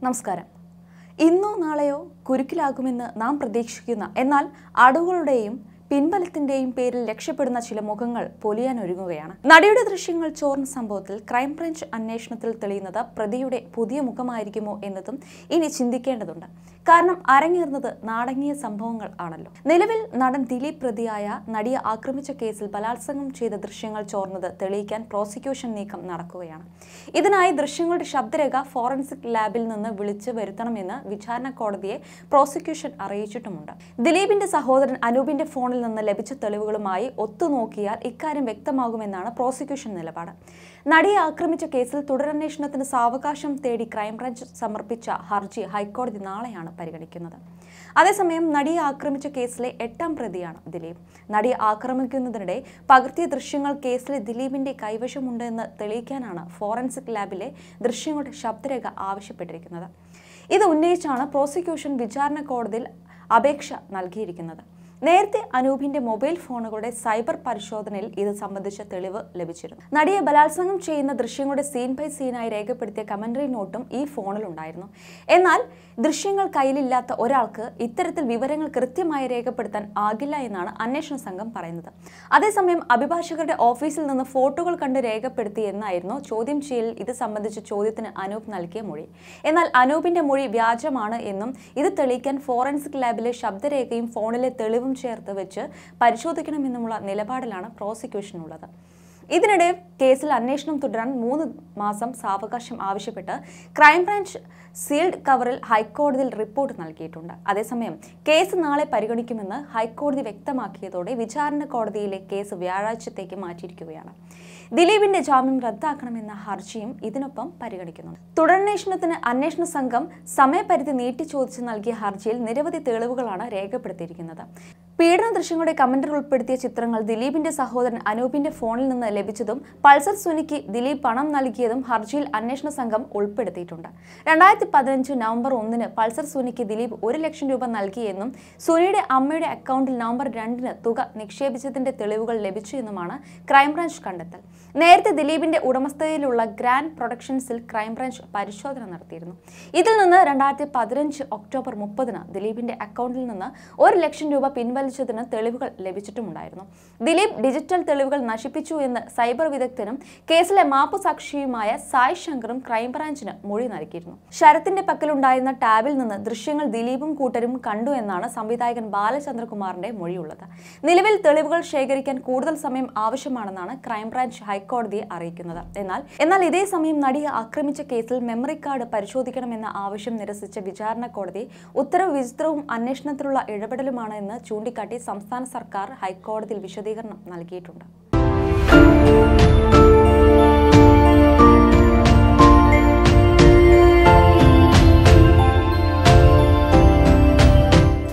നമസ്കാരം ഇന്നോ നാളെയോ കുരുക്കിലാകുമെന്ന് നാം പ്രതീക്ഷിക്കുന്ന എന്നാൽ അടവുകളുടെയും പിൻബലത്തിന്റെയും പേരിൽ രക്ഷപ്പെടുന്ന ചില മുഖങ്ങൾ പൊലിയാൻ ഒരുങ്ങുകയാണ് നടിയുടെ ദൃശ്യങ്ങൾ ചോർന്ന സംഭവത്തിൽ ക്രൈംബ്രാഞ്ച് അന്വേഷണത്തിൽ തെളിയുന്നത് പ്രതിയുടെ പുതിയ മുഖമായിരിക്കുമോ എന്നതും ഇനി ചിന്തിക്കേണ്ടതുണ്ട് കാരണം അരങ്ങേറുന്നത് നാടകീയ സംഭവങ്ങൾ ആണല്ലോ നിലവിൽ നടൻ ദിലീപ് പ്രതിയായ നടിയെ ആക്രമിച്ച കേസിൽ ബലാത്സംഗം ചെയ്ത ദൃശ്യങ്ങൾ ചോർന്നത് തെളിയിക്കാൻ പ്രോസിക്യൂഷൻ നീക്കം നടക്കുകയാണ് ഇതിനായി ദൃശ്യങ്ങളുടെ ശബ്ദരേഖ ഫോറൻസിക് ലാബിൽ നിന്ന് വിളിച്ച് വരുത്തണമെന്ന് വിചാരണ കോടതിയെ പ്രോസിക്യൂഷൻ അറിയിച്ചിട്ടുമുണ്ട് ദിലീപിന്റെ സഹോദരൻ അനൂപിന്റെ ഫോണിൽ നിന്ന് ലഭിച്ച തെളിവുകളുമായി ഒത്തുനോക്കിയാൽ ഇക്കാര്യം വ്യക്തമാകുമെന്നാണ് പ്രോസിക്യൂഷൻ നിലപാട് നടിയെ ആക്രമിച്ച കേസിൽ തുടരന്വേഷണത്തിന് സാവകാശം തേടി ക്രൈംബ്രാഞ്ച് സമർപ്പിച്ച ഹർജി ഹൈക്കോടതി നാളെയാണ് പരിഗണിക്കുന്നത് അതേസമയം നടിയെ ആക്രമിച്ച കേസിലെ എട്ടാം പ്രതിയാണ് ദിലീപ് നടിയെ ആക്രമിക്കുന്നതിനിടെ പകർത്തിയ ദൃശ്യങ്ങൾ കേസിലെ ദിലീപിന്റെ കൈവശമുണ്ട് എന്ന് തെളിയിക്കാനാണ് ഫോറൻസിക് ലാബിലെ ദൃശ്യങ്ങളുടെ ശബ്ദരേഖ ആവശ്യപ്പെട്ടിരിക്കുന്നത് ഇത് ഉന്നയിച്ചാണ് പ്രോസിക്യൂഷൻ വിചാരണ കോടതിയിൽ അപേക്ഷ നൽകിയിരിക്കുന്നത് നേരത്തെ അനൂപിന്റെ മൊബൈൽ ഫോണുകളുടെ സൈബർ പരിശോധനയിൽ ഇത് സംബന്ധിച്ച തെളിവ് ലഭിച്ചിരുന്നു നടിയെ ബലാത്സംഗം ചെയ്യുന്ന ദൃശ്യങ്ങളുടെ സീൻ ബൈ സീനായി രേഖപ്പെടുത്തിയ കമന്ററി നോട്ടും ഈ ഫോണിലുണ്ടായിരുന്നു എന്നാൽ ദൃശ്യങ്ങൾ കയ്യിലില്ലാത്ത ഒരാൾക്ക് ഇത്തരത്തിൽ വിവരങ്ങൾ കൃത്യമായി രേഖപ്പെടുത്താൻ ആകില്ല എന്നാണ് അന്വേഷണ സംഘം പറയുന്നത് അതേസമയം അഭിഭാഷകരുടെ ഓഫീസിൽ നിന്ന് ഫോട്ടോകൾ കണ്ട് രേഖപ്പെടുത്തി എന്നായിരുന്നു ചോദ്യം ചെയ്യലിൽ ഇത് സംബന്ധിച്ച ചോദ്യത്തിന് അനൂപ് നൽകിയ മൊഴി എന്നാൽ അനൂപിന്റെ മൊഴി വ്യാജമാണ് എന്നും ഇത് തെളിയിക്കാൻ ഫോറൻസിക് ലാബിലെ ശബ്ദരേഖയും ഫോണിലെ തെളിവും ചേർത്ത് വെച്ച് പരിശോധിക്കണമെന്നുമുള്ള നിലപാടിലാണ് പ്രോസിക്യൂഷൻ ഉള്ളത് ഇതിനിടെ കേസിൽ അന്വേഷണം തുടരാൻ മൂന്ന് മാസം സാവകാശം ആവശ്യപ്പെട്ട് ക്രൈംബ്രാഞ്ച് സീൽഡ് കവറിൽ ഹൈക്കോടതിയിൽ റിപ്പോർട്ട് നൽകിയിട്ടുണ്ട് അതേസമയം കേസ് നാളെ പരിഗണിക്കുമെന്ന് ഹൈക്കോടതി വ്യക്തമാക്കിയതോടെ വിചാരണ കോടതിയിലെ കേസ് വ്യാഴാഴ്ചത്തേക്ക് മാറ്റിയിരിക്കുകയാണ് ദിലീപിന്റെ ജാമ്യം റദ്ദാക്കണമെന്ന ഹർജിയും ഇതിനൊപ്പം പരിഗണിക്കുന്നുണ്ട് തുടരന്വേഷണത്തിന് അന്വേഷണ സംഘം സമയപരിധി നീട്ടി ചോദിച്ച് നൽകിയ ഹർജിയിൽ നിരവധി തെളിവുകളാണ് രേഖപ്പെടുത്തിയിരിക്കുന്നത് പീഡന ദൃശ്യങ്ങളുടെ കമന്റർ ഉൾപ്പെടുത്തിയ ചിത്രങ്ങൾ ദിലീപിന്റെ സഹോദരൻ അനൂപിന്റെ ഫോണിൽ നിന്ന് ലഭിച്ചതും പൾസർ സുനിക്ക് ദിലീപ് പണം നൽകിയതും ഹർജിയിൽ അന്വേഷണ സംഘം ഉൾപ്പെടുത്തിയിട്ടുണ്ട് രണ്ടായിരത്തി പതിനഞ്ച് നവംബർ ഒന്നിന് പൾസർ സുനിക്ക് ദിലീപ് ഒരു ലക്ഷം രൂപ നൽകിയെന്നും സുനിയുടെ അമ്മയുടെ അക്കൗണ്ടിൽ നവംബർ രണ്ടിന് തുക നിക്ഷേപിച്ചതിന്റെ തെളിവുകൾ ലഭിച്ചു എന്നുമാണ് ക്രൈംബ്രാഞ്ച് കണ്ടെത്തൽ നേരത്തെ ദിലീപിന്റെ ഉടമസ്ഥതയിലുള്ള ഗ്രാൻഡ് പ്രൊഡക്ഷൻസിൽ ക്രൈംബ്രാഞ്ച് പരിശോധന നടത്തിയിരുന്നു ഇതിൽ നിന്ന് രണ്ടായിരത്തി പതിനഞ്ച് ഒക്ടോബർ മുപ്പതിന് ദിലീപിന്റെ അക്കൗണ്ടിൽ നിന്ന് ഒരു ലക്ഷം രൂപ പിൻവലിച്ചതിന് തെളിവുകൾ ലഭിച്ചിട്ടുമുണ്ടായിരുന്നു ദിലീപ് ഡിജിറ്റൽ തെളിവുകൾ നശിപ്പിച്ചു എന്ന് സൈബർ വിദഗ്ധനും കേസിലെ മാപ്പു സാക്ഷിയുമായ സായ് ശങ്കറും ക്രൈംബ്രാഞ്ചിന് മൊഴി നൽകിയിരുന്നു ശരത്തിന്റെ പക്കലുണ്ടായിരുന്ന ടാബിൽ നിന്ന് ദൃശ്യങ്ങൾ ദിലീപും കൂട്ടരും കണ്ടു എന്നാണ് സംവിധായകൻ ബാലചന്ദ്രകുമാറിന്റെ മൊഴിയുള്ളത് നിലവിൽ തെളിവുകൾ ശേഖരിക്കാൻ കൂടുതൽ സമയം ആവശ്യമാണെന്നാണ് ക്രൈംബ്രാഞ്ച് ഹൈക്കോടതിയെ അറിയിക്കുന്നത് എന്നാൽ എന്നാൽ ഇതേ സമയം നടിയെ ആക്രമിച്ച കേസിൽ മെമ്മറി കാർഡ് പരിശോധിക്കണമെന്ന ആവശ്യം നിരസിച്ച വിചാരണ കോടതി ഉത്തരവ് വിചിത്രവും അന്വേഷണത്തിലുള്ള ഇടപെടലുമാണ് എന്ന് ചൂണ്ടിക്കാട്ടി സംസ്ഥാന സർക്കാർ ഹൈക്കോടതിയിൽ വിശദീകരണം നൽകിയിട്ടുണ്ട്